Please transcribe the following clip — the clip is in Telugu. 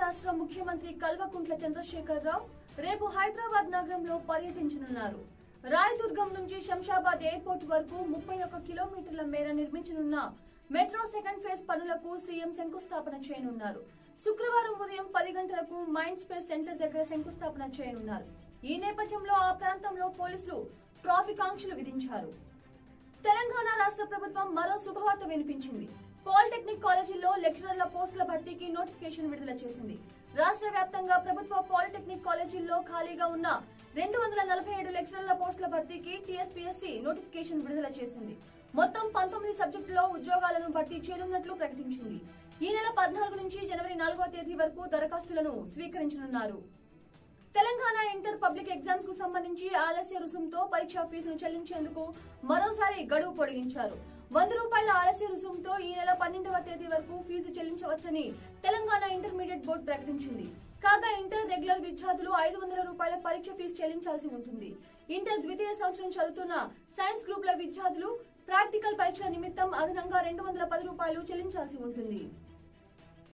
రాష్ట్ర ముఖ్యమంత్రి కల్వకుంట్ల చంద్రశేఖరరావు రేపు హైదరాబాద్ నగరంలో పర్యటించనున్నారు రాయదుర్గం నుంచి శంషాబాద్ ఎయిర్పోర్ట్ వరకు ముప్పై ఒక్క కిలోమీటర్ల మేర నిర్మించనున్న మెట్రో సెకండ్ ఫేజ్ పనులకు సీఎం శంకుస్థాపన చేయనున్నారు శుక్రవారం ఉదయం పది గంటలకు మైండ్ స్పేస్ సెంటర్ దగ్గర శంకుస్థాపన చేయనున్నారు ఈ నేపథ్యంలో ఆ ప్రాంతంలో పోలీసులు ట్రాఫిక్ ఆంక్షలు విధించారు తెలంగాణ రాష్ట్ర ప్రభుత్వం మరో శుభవార్త వినిపించింది పాలిటెక్నిక్ కాలేజీల్లో లెక్చరర్ల పోస్టుల భర్తీకి నోటిఫికేషన్ విడుదల చేసింది రాష్ట్ర వ్యాప్తంగా ప్రభుత్వ పాలిటెక్నిక్ కాలేజీల్లో ఖాళీగా ఉన్న రెండు వందల నలభై ఏడు లెక్చరర్ల పోస్టుల భర్తీకి టీఎస్పీఎస్సీ నోటిఫికేషన్ విడుదల చేసింది మొత్తం పంతొమ్మిది సబ్జెక్టులో ఉద్యోగాలను భర్తీ చేయనున్నట్లు ప్రకటించింది ఈ నెల పద్నాలుగు నుంచి జనవరి నాలుగో తేదీ వరకు దరఖాస్తులను స్వీకరించనున్నారు తెలంగాణ ఇంటర్ పబ్లిక్ ఎగ్జామ్స్ కు సంబంధించి ఆలస్య రుసుంతో పరీక్షా ఫీజును చెల్లించేందుకు మరోసారి గడువు పొడిగించారు వంద రూపాయల ఆలస్య రుసుంతో ఈ నెల పన్నెండవ తేదీ వరకు ఫీజు చెల్లించవచ్చని తెలంగాణ ఇంటర్మీడియట్ బోర్డు ప్రకటించింది కాగా ఇంటర్ రెగ్యులర్ విద్యార్థులు ఐదు వందల రూపాయల పరీక్ష ఫీజు చెల్లించాల్సి ఉంటుంది ఇంటర్ ద్వితీయ సంవత్సరం చదువుతున్న సైన్స్ గ్రూపుల విద్యార్థులు ప్రాక్టికల్ పరీక్షల నిమిత్తం అదనంగా రెండు వందల పది రూపాయలు చెల్లించాల్సి ఉంటుంది